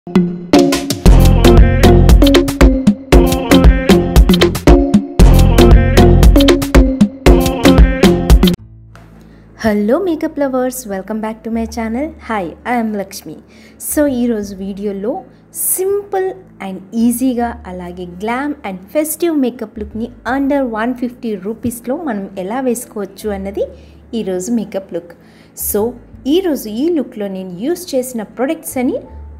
hello makeup lovers welcome back to my channel hi I'm Lakshmi so ఈరోజు వీడియోలో simple and ఈజీగా అలాగే glam and festive makeup లుక్ని under one fifty రూపీస్లో మనం ఎలా వేసుకోవచ్చు అన్నది ఈరోజు మేకప్ లుక్ సో ఈరోజు ఈ లుక్లో నేను యూస్ చేసిన ప్రొడక్ట్స్ అని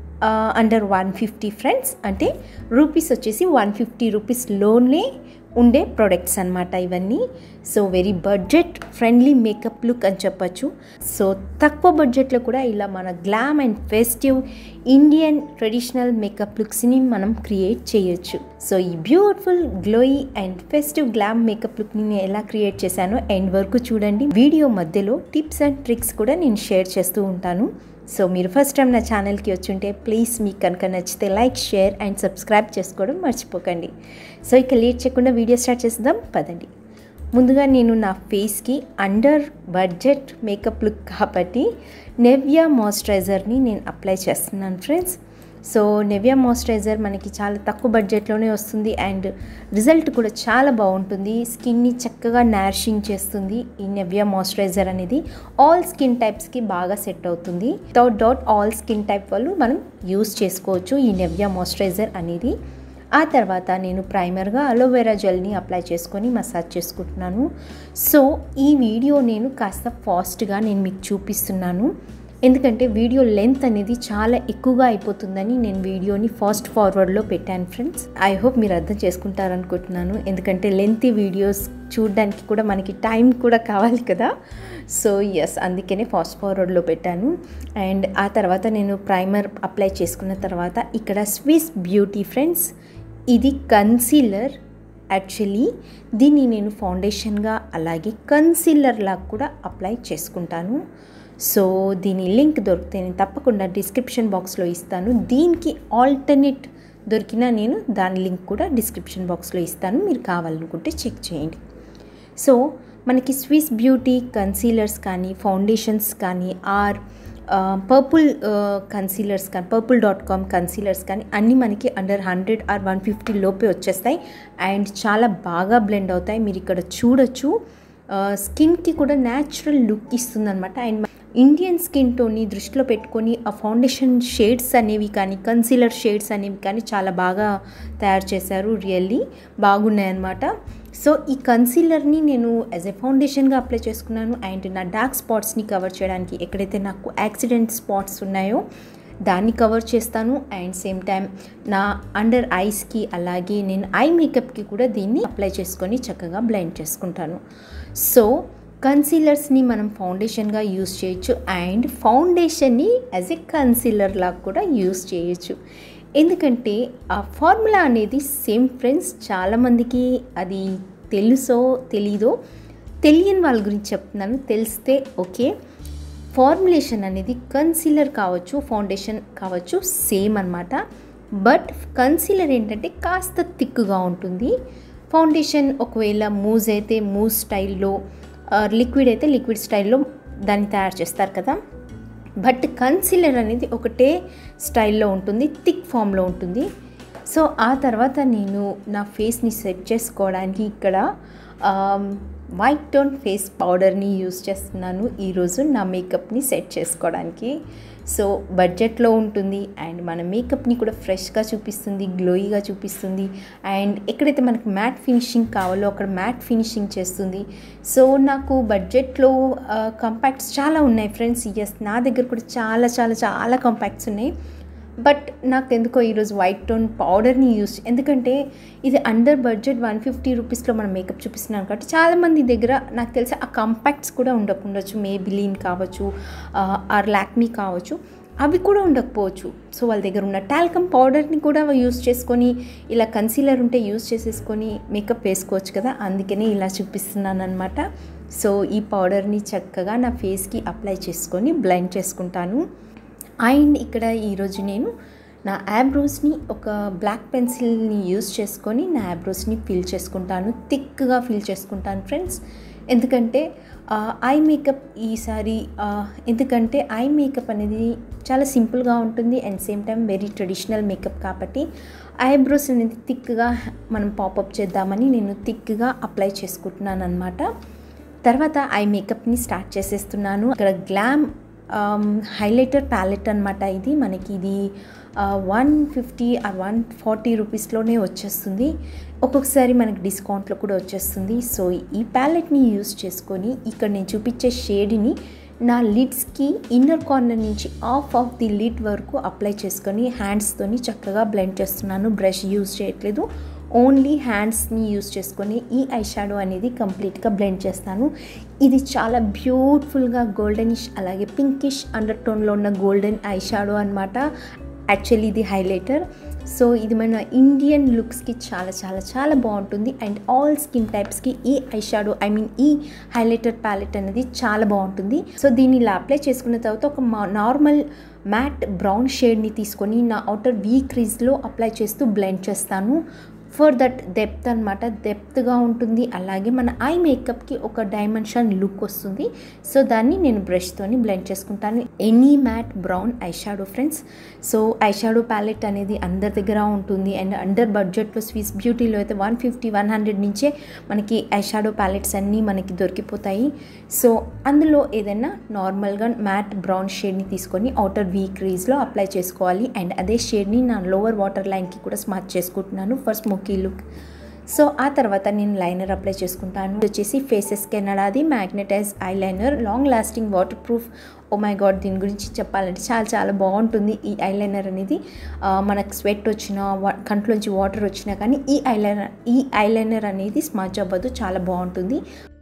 అండర్ వన్ ఫిఫ్టీ ఫ్రెండ్స్ అంటే రూపీస్ వచ్చేసి వన్ ఫిఫ్టీ రూపీస్లోనే ఉండే ప్రొడక్ట్స్ అనమాట ఇవన్నీ so very budget friendly makeup look అని చెప్పచ్చు సో తక్కువ బడ్జెట్లో కూడా ఇలా మన glam and festive Indian traditional makeup లుక్స్ని మనం క్రియేట్ చేయొచ్చు సో ఈ beautiful glowy and festive glam makeup లుక్ని నేను ఎలా క్రియేట్ చేశానో ఎండ్ వరకు చూడండి వీడియో మధ్యలో టిప్స్ అండ్ ట్రిక్స్ కూడా నేను షేర్ చేస్తూ ఉంటాను సో మీరు ఫస్ట్ టైం నా ఛానల్కి వచ్చుంటే ప్లీజ్ మీకు కనుక నచ్చితే లైక్ షేర్ అండ్ సబ్స్క్రైబ్ చేసుకోవడం మర్చిపోకండి సో ఇక లేట్ చేయకుండా వీడియో స్టార్ట్ చేద్దాం పదండి ముందుగా నేను నా ఫేస్కి అండర్ బడ్జెట్ మేకప్ లుక్ కాబట్టి నెవ్యా మాయిశ్చరైజర్ని నేను అప్లై చేస్తున్నాను ఫ్రెండ్స్ సో నెవ్యా మాయిశ్చరైజర్ మనకి చాలా తక్కువ బడ్జెట్లోనే వస్తుంది అండ్ రిజల్ట్ కూడా చాలా బాగుంటుంది స్కిన్ని చక్కగా నారిషింగ్ చేస్తుంది ఈ నెవ్యా మాయిశ్చరైజర్ అనేది ఆల్ స్కిన్ టైప్స్కి బాగా సెట్ అవుతుంది without doubt all skin type వాళ్ళు మనం యూస్ చేసుకోవచ్చు ఈ నెవ్యా మాయిశ్చరైజర్ అనేది ఆ తర్వాత నేను ప్రైమర్గా అలోవెరా జెల్ని అప్లై చేసుకొని మసాజ్ చేసుకుంటున్నాను సో ఈ వీడియో నేను కాస్త ఫాస్ట్గా నేను మీకు చూపిస్తున్నాను ఎందుకంటే వీడియో లెంత్ అనేది చాలా ఎక్కువగా అయిపోతుందని నేను వీడియోని ఫాస్ట్ ఫార్వర్డ్లో పెట్టాను ఫ్రెండ్స్ ఐ హోప్ మీరు అర్థం చేసుకుంటారనుకుంటున్నాను ఎందుకంటే లెంతీ వీడియోస్ చూడడానికి కూడా మనకి టైం కూడా కావాలి కదా సో ఎస్ అందుకనే ఫాస్ట్ ఫార్వర్డ్లో పెట్టాను అండ్ ఆ తర్వాత నేను ప్రైమర్ అప్లై చేసుకున్న తర్వాత ఇక్కడ స్విస్ బ్యూటీ ఫ్రెండ్స్ ఇది కన్సీలర్ యాక్చువల్లీ దీన్ని నేను ఫౌండేషన్గా అలాగే కన్సీలర్ లాగా కూడా అప్లై చేసుకుంటాను సో దీని లింక్ దొరికితే నేను తప్పకుండా డిస్క్రిప్షన్ బాక్స్లో ఇస్తాను దీనికి ఆల్టర్నేట్ దొరికినా నేను దాని లింక్ కూడా డిస్క్రిప్షన్ బాక్స్లో ఇస్తాను మీరు కావాలనుకుంటే చెక్ చేయండి సో మనకి స్విస్ బ్యూటీ కన్సీలర్స్ కానీ ఫౌండేషన్స్ కానీ ఆర్ పర్పుల్ కన్సీలర్స్ కానీ పర్పుల్ డాట్ కామ్ కన్సీలర్స్ కానీ అన్నీ మనకి under hundred or one fifty లోపే వచ్చేస్తాయి అండ్ చాలా బాగా బ్లెండ్ అవుతాయి మీరు ఇక్కడ చూడొచ్చు స్కిన్కి కూడా న్యాచురల్ లుక్ ఇస్తుందన్నమాట అండ్ ఇండియన్ స్కిన్ టోన్ని దృష్టిలో పెట్టుకొని ఆ ఫౌండేషన్ షేడ్స్ అనేవి కానీ కన్సీలర్ షేడ్స్ అనేవి కానీ చాలా బాగా తయారు చేశారు రియల్లీ బాగున్నాయి అన్నమాట సో ఈ కన్సీలర్ని నేను యాజ్ ఎ ఫౌండేషన్గా అప్లై చేసుకున్నాను అండ్ నా డార్క్ స్పాట్స్ని కవర్ చేయడానికి ఎక్కడైతే నాకు యాక్సిడెంట్ స్పాట్స్ ఉన్నాయో దాన్ని కవర్ చేస్తాను అండ్ సేమ్ టైం నా అండర్ ఐస్కి అలాగే నేను ఐ మేకప్కి కూడా దీన్ని అప్లై చేసుకొని చక్కగా బ్లెండ్ చేసుకుంటాను సో కన్సీలర్స్ని మనం ఫౌండేషన్గా యూస్ చేయొచ్చు అండ్ ఫౌండేషన్ని యాజ్ ఎ కన్సీలర్ లాగా కూడా యూస్ చేయొచ్చు ఎందుకంటే ఆ ఫార్ములా అనేది సేమ్ ఫ్రెండ్స్ చాలామందికి అది తెలుసో తెలీదో తెలియని వాళ్ళ గురించి చెప్తున్నాను తెలిస్తే ఓకే ఫార్ములేషన్ అనేది కన్సీలర్ కావచ్చు ఫౌండేషన్ కావచ్చు సేమ్ అనమాట బట్ కన్సీలర్ ఏంటంటే కాస్త థిక్గా ఉంటుంది ఫౌండేషన్ ఒకవేళ మూజ్ అయితే మూజ్ స్టైల్లో లిక్విడ్ అయితే లిక్విడ్ స్టైల్లో దాన్ని తయారు చేస్తారు కదా బట్ కన్సీలర్ అనేది ఒకటే స్టైల్లో ఉంటుంది థిక్ ఫామ్లో ఉంటుంది సో ఆ తర్వాత నేను నా ఫేస్ని సెట్ చేసుకోవడానికి ఇక్కడ వైట్ టోన్ ఫేస్ పౌడర్ని యూస్ చేస్తున్నాను ఈరోజు నా మేకప్ని సెట్ చేసుకోవడానికి సో బడ్జెట్లో ఉంటుంది అండ్ మన మేకప్ని కూడా ఫ్రెష్గా చూపిస్తుంది గ్లోయిగా చూపిస్తుంది అండ్ ఎక్కడైతే మనకి మ్యాట్ ఫినిషింగ్ కావాలో అక్కడ మ్యాట్ ఫినిషింగ్ చేస్తుంది సో నాకు బడ్జెట్లో కంపాక్ట్స్ చాలా ఉన్నాయి ఫ్రెండ్స్ ఎస్ నా దగ్గర కూడా చాలా చాలా చాలా కంపాక్ట్స్ ఉన్నాయి బట్ నాకు ఎందుకో ఈరోజు వైట్ టోన్ పౌడర్ని యూస్ ఎందుకంటే ఇది అండర్ బడ్జెట్ వన్ ఫిఫ్టీ రూపీస్లో మనం మేకప్ చూపిస్తున్నాను కాబట్టి చాలామంది దగ్గర నాకు తెలిసి ఆ కంపాక్ట్స్ కూడా ఉండకుండొచ్చు మేబిలీన్ కావచ్చు ఆర్ లాక్మీ కావచ్చు అవి కూడా ఉండకపోవచ్చు సో వాళ్ళ దగ్గర ఉన్న టాల్కమ్ పౌడర్ని కూడా యూస్ చేసుకొని ఇలా కన్సీలర్ ఉంటే యూస్ చేసేసుకొని మేకప్ వేసుకోవచ్చు కదా అందుకనే ఇలా చూపిస్తున్నాను అనమాట సో ఈ పౌడర్ని చక్కగా నా ఫేస్కి అప్లై చేసుకొని బ్లెండ్ చేసుకుంటాను అండ్ ఇక్కడ ఈరోజు నేను నా ఐబ్రోస్ని ఒక బ్లాక్ పెన్సిల్ని యూస్ చేసుకొని నా ఐబ్రోస్ని ఫిల్ చేసుకుంటాను థిక్గా ఫిల్ చేసుకుంటాను ఫ్రెండ్స్ ఎందుకంటే ఐ మేకప్ ఈసారి ఆ, ఎందుకంటే ఐ మేకప్ అనేది చాలా సింపుల్గా ఉంటుంది and same time very traditional makeup కాబట్టి ఐబ్రోస్ అనేది థిక్గా మనం పాపప్ చేద్దామని నేను థిక్గా అప్లై చేసుకుంటున్నాను అనమాట తర్వాత ఐ మేకప్ని స్టార్ట్ చేసేస్తున్నాను ఇక్కడ గ్లామ్ హైలైటర్ ప్యాలెట్ అనమాట ఇది మనకి ఇది వన్ ఫిఫ్టీ వన్ ఫార్టీ రూపీస్లోనే వచ్చేస్తుంది ఒక్కొక్కసారి మనకి డిస్కౌంట్లో కూడా వచ్చేస్తుంది సో ఈ ప్యాలెట్ని యూస్ చేసుకొని ఇక్కడ నేను చూపించే షేడ్ని నా లిడ్స్కి ఇన్నర్ కార్నర్ నుంచి ఆఫ్ ఆఫ్ ది లిడ్ వరకు అప్లై చేసుకొని హ్యాండ్స్తోని చక్కగా బ్లెండ్ చేస్తున్నాను బ్రష్ యూజ్ చేయట్లేదు ఓన్లీ హ్యాండ్స్ని యూస్ చేసుకొని ఈ ఐ షాడో అనేది కంప్లీట్గా బ్లెండ్ చేస్తాను ఇది చాలా బ్యూటిఫుల్గా గోల్డెనిష్ అలాగే పింకిష్ అండర్ టోన్లో ఉన్న గోల్డెన్ ఐ షాడో అనమాట యాక్చువల్లీ ఇది హైలైటర్ సో ఇది మన ఇండియన్ లుక్స్కి చాలా చాలా చాలా బాగుంటుంది అండ్ ఆల్ స్కిన్ టైప్స్కి ఈ ఐ షాడో ఐ మీన్ ఈ హైలైటర్ ప్యాలెట్ అనేది చాలా బాగుంటుంది సో దీన్ని ఇలా అప్లై చేసుకున్న తర్వాత ఒక నార్మల్ మ్యాట్ బ్రౌన్ షేడ్ని తీసుకొని నా అవుటర్ వీ క్రీజ్లో అప్లై చేస్తూ బ్లెండ్ చేస్తాను ఫర్ దట్ డెప్త్ అనమాట డెప్త్గా ఉంటుంది అలాగే మన ఐ మేకప్కి ఒక డైమెన్షన్ లుక్ వస్తుంది సో దాన్ని నేను బ్రష్తోని బ్లెండ్ చేసుకుంటాను any matte brown eye shadow friends so eye shadow palette అనేది అందరి దగ్గర ఉంటుంది అండ్ అండర్ బడ్జెట్లో స్విస్ బ్యూటీలో అయితే వన్ ఫిఫ్టీ వన్ హండ్రెడ్ నుంచే మనకి ఐ షాడో ప్యాలెట్స్ అన్నీ మనకి దొరికిపోతాయి సో అందులో ఏదైనా నార్మల్గా మ్యాట్ బ్రౌన్ షేడ్ని తీసుకొని అవుటర్ వీ క్రీజ్లో అప్లై చేసుకోవాలి అండ్ అదే షేడ్ని నా లోవర్ వాటర్ లైన్కి కూడా స్మార్ట్ చేసుకుంటున్నాను ఫర్ స్మోకీ లుక్ సో ఆ తర్వాత నేను లైనర్ అప్లై చేసుకుంటాను ఇది వచ్చేసి ఫేసెస్ కెనడాది magnetize eye liner long lasting water proof oh my god దీని గురించి చెప్పాలంటే చాలా చాలా బాగుంటుంది ఈ ఐ లైనర్ అనేది ఆ, మనకు స్వెట్ వచ్చినా వా- కంట్లోంచి వాటర్ వచ్చినా కానీ ఈ ఐ లైనర్ ఈ ఐ లైనర్ అనేది స్మచ్ అవ్వదు చాలా బాగుంటుంది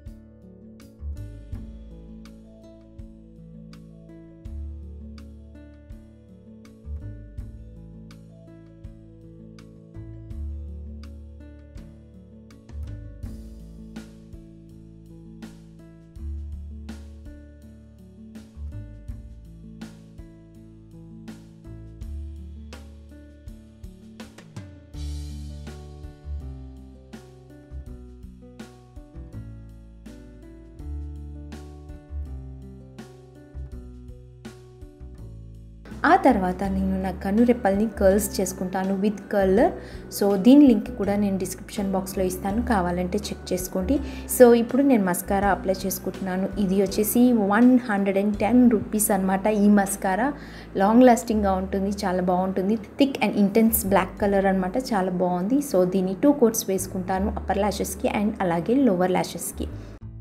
ఆ తర్వాత నేను నా కనురెప్పల్ని కర్ల్స్ చేసుకుంటాను విత్ కలర్ సో దీని లింక్ కూడా నేను డిస్క్రిప్షన్ బాక్స్లో ఇస్తాను కావాలంటే చెక్ చేసుకోండి సో ఇప్పుడు నేను మస్కారా అప్లై చేసుకుంటున్నాను ఇది వచ్చేసి one hundred and ten rupees అనమాట ఈ మస్కారా లాంగ్ లాస్టింగ్గా ఉంటుంది చాలా బాగుంటుంది thick and intense black colour అనమాట చాలా బాగుంది సో దీన్ని టూ కోట్స్ వేసుకుంటాను అప్పర్ ల్యాషెస్కి అండ్ అలాగే లోవర్ ల్యాషెస్కి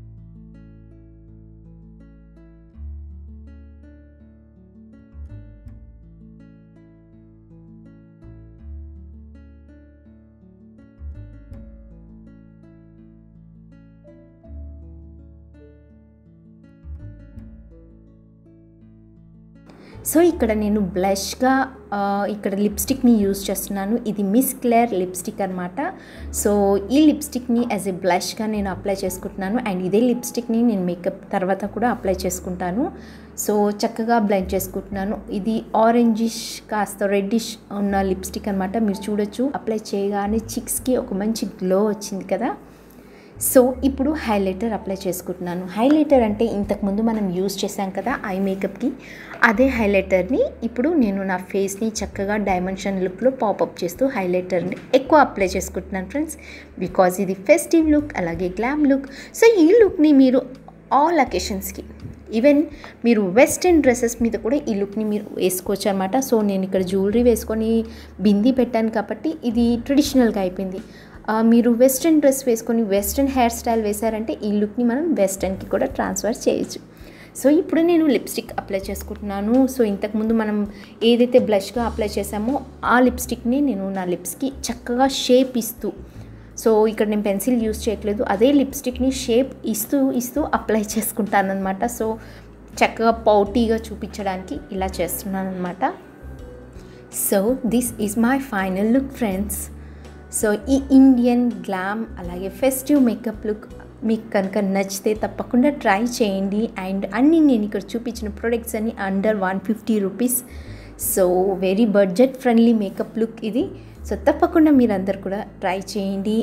సో ఇక్కడ నేను బ్లష్గా ఆ, ఇక్కడ లిప్స్టిక్ని యూజ్ చేస్తున్నాను ఇది మిస్ క్లేర్ లిప్స్టిక్ అనమాట సో ఈ లిప్స్టిక్ని యాజ్ ఎ బ్లష్గా నేను అప్లై చేసుకుంటున్నాను అండ్ ఇదే లిప్స్టిక్ని నేను మేకప్ తర్వాత కూడా అప్లై చేసుకుంటాను సో చక్కగా బ్లెండ్ చేసుకుంటున్నాను ఇది ఆరెంజిష్ కాస్త రెడ్డిష్ ఉన్న లిప్స్టిక్ అనమాట మీరు చూడొచ్చు అప్లై చేయగానే చిక్స్కి ఒక మంచి గ్లో వచ్చింది కదా సో ఇప్పుడు హైలైటర్ అప్లై చేసుకుంటున్నాను హైలైటర్ అంటే ఇంతకుముందు మనం యూజ్ చేసాం కదా ఐ మేకప్కి అదే హైలైటర్ని ఇప్పుడు నేను నా ఫేస్ని చక్కగా డైమెన్షన్ లుక్లో పాపప్ చేస్తూ హైలైటర్ని ఎక్కువ అప్లై చేసుకుంటున్నాను ఫ్రెండ్స్ బికాజ్ ఇది ఫెస్టివ్ లుక్ అలాగే గ్లామ్ లుక్ సో ఈ లుక్ని మీరు ఆల్ అకేషన్స్కి ఈవెన్ మీరు వెస్ట్రన్ డ్రెస్సెస్ మీద కూడా ఈ లుక్ని మీరు వేసుకోవచ్చు అనమాట సో నేను ఇక్కడ జ్యువెలరీ వేసుకొని బిందీ పెట్టాను కాబట్టి ఇది ట్రెడిషనల్గా అయిపోయింది ఆ, మీరు వెస్ట్రన్ డ్రెస్ వేసుకొని వెస్ట్రన్ హెయిర్ స్టైల్ వేశారంటే ఈ లుక్ని మనం వెస్ట్రన్కి కూడా ట్రాన్స్ఫర్ చేయొచ్చు సో ఇప్పుడు నేను లిప్స్టిక్ అప్లై చేసుకుంటున్నాను సో ఇంతకుముందు మనం ఏదైతే బ్లష్గా అప్లై చేసామో ఆ లిప్స్టిక్ని నేను నా లిప్స్కి చక్కగా షేప్ ఇస్తూ సో ఇక్కడ నేను పెన్సిల్ యూస్ చేయట్లేదు అదే లిప్స్టిక్ని షేప్ ఇస్తూ ఇస్తూ అప్లై చేసుకుంటాను అనమాట సో చక్కగా పౌటీగా చూపించడానికి ఇలా చేస్తున్నాను అనమాట so this is my final look friends so ఈ ఇండియన్ గ్లామ్ అలాగే ఫెస్టివ్ మేకప్ లుక్ మీకు కనుక నచ్చితే తప్పకుండా ట్రై చేయండి అండ్ అన్నీ నేను ఇక్కడ చూపించిన ప్రొడక్ట్స్ అన్ని under one fifty rupees so very budget friendly makeup look ఇది సో తప్పకుండా మీరందరు కూడా ట్రై చేయండి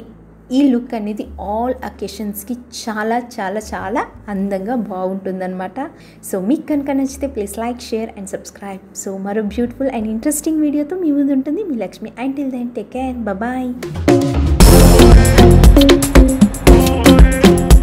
ఈ లుక్ అనేది ఆల్ అకేషన్స్కి చాలా చాలా చాలా అందంగా బాగుంటుందన్నమాట సో మీకు కనుక నచ్చితే please like share and subscribe so మరో బ్యూటిఫుల్ అండ్ ఇంట్రెస్టింగ్ వీడియోతో మీ ముందు ఉంటుంది మీ Lakshmi and till then take care bye